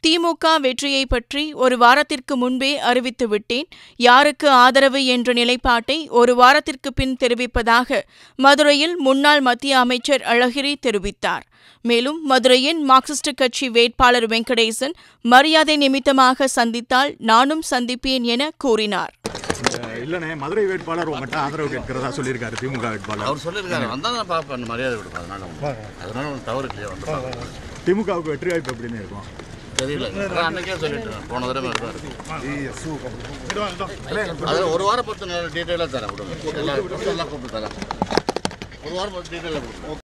திமுக வெற்றியை பற்றி ஒரு வாரத்திற்கு முன்பே அறிவித்து விட்டேன் யாருக்கு ஆதரவு என்ற நிலைப்பாட்டை ஒரு வாரத்திற்கு பின் தெரிவிப்பதாக மதுரையில் முன்னாள் மத்திய அமைச்சர் அழகிரி தெரிவித்தார் மேலும் மதுரையின் மார்க்சிஸ்ட் கட்சி வேட்பாளர் வெங்கடேசன் மரியாதை நிமித்தமாக சந்தித்தால் நானும் சந்திப்பேன் என கூறினார் இல்லைண்ணே மதுரை வேட்பாளர் உங்கள்கிட்ட ஆதரவு கேட்கிறதா சொல்லியிருக்காரு திமுக வேட்பாளர் அவர் சொல்லியிருக்காரு வந்தால் நான் பார்ப்பேன் மரியாதை கொடுப்பேன் அதனால ஒண்ணும் அதனால ஒன்றும் தவறு இல்லையா வந்து பார்ப்பேன். திமுகவுக்கு வெற்றி வாய்ப்பு எப்படின்னு இருக்கும் தெரியல நான் அன்னைக்கே சொல்லிட்டேன் போன தடவை மாதிரி தான் இருக்கு அது ஒரு வாரம் பொறுத்து நான் டீட்டெயிலாக தரேன் விடுங்க எல்லாம் எல்லாம் கூப்பிட்டு தரேன் ஒரு வாரம் பொறுத்து டீட்டெயிலாக கொடுப்பேன்